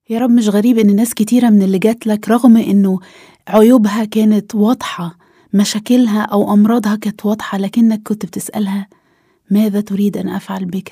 يا رب مش غريب إن ناس كتيرة من اللي جات لك رغم إنه عيوبها كانت واضحة مشاكلها أو أمراضها كانت واضحة لكنك كنت بتسألها ماذا تريد أن أفعل بك؟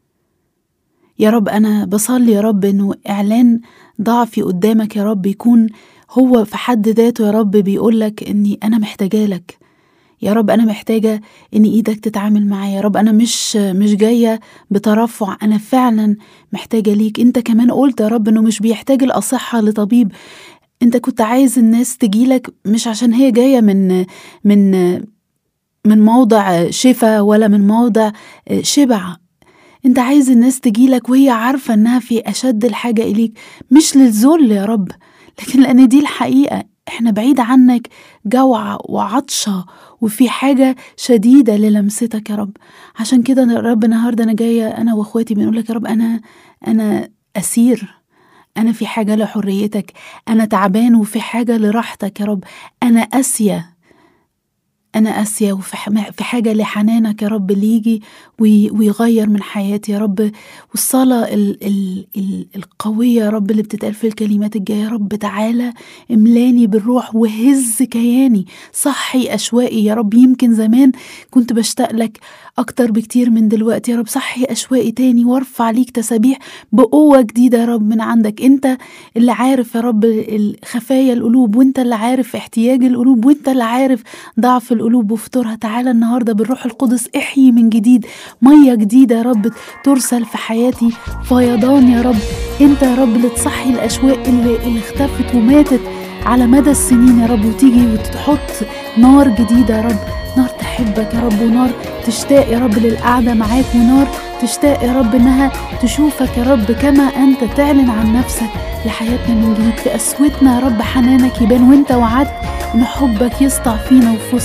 يا رب أنا بصلي يا رب إنه إعلان ضعفي قدامك يا رب يكون هو في حد ذاته يا رب بيقولك إني أنا محتاجة لك يا رب أنا محتاجة إن إيدك تتعامل معايا يا رب أنا مش مش جاية بترفع أنا فعلا محتاجة ليك أنت كمان قلت يا رب إنه مش بيحتاج الأصحة لطبيب أنت كنت عايز الناس تجيلك مش عشان هي جاية من من من موضع شفا ولا من موضع شبع انت عايز الناس تجيلك وهي عارفة انها في اشد الحاجة اليك مش للذل يا رب لكن لان دي الحقيقة احنا بعيد عنك جوعة وعطشة وفي حاجة شديدة للمستك يا رب عشان كده يا رب النهاردة انا جاية انا واخواتي بنقول لك يا رب انا انا اسير انا في حاجة لحريتك انا تعبان وفي حاجة لراحتك يا رب انا قاسية أنا قاسية وفي في حاجة لحنانك يا رب اللي يجي ويغير من حياتي يا رب والصلاة ال ال ال القوية يا رب اللي بتتقال في الكلمات الجاية يا رب تعالى املاني بالروح وهز كياني صحي أشواقي يا رب يمكن زمان كنت بشتاق لك أكتر بكتير من دلوقتي يا رب صحي أشواقي تاني وارفع ليك تسابيح بقوة جديدة يا رب من عندك أنت اللي عارف يا رب خفايا القلوب وأنت اللي عارف احتياج القلوب وأنت اللي عارف ضعف القلوب وفطورها تعالى النهاردة بالروح القدس احيي من جديد مية جديدة يا رب ترسل في حياتي فيضان يا رب انت يا رب اللي تصحي الأشواق اللي, اللي اختفت وماتت على مدى السنين يا رب وتيجي وتحط نار جديدة يا رب نار تحبك يا رب ونار تشتاق يا رب للقعدة معاك ونار تشتاق يا رب انها تشوفك يا رب كما انت تعلن عن نفسك لحياتنا من جديد في قسوتنا يا رب حنانك يبان وانت وعدت ان حبك يسطع فينا وفي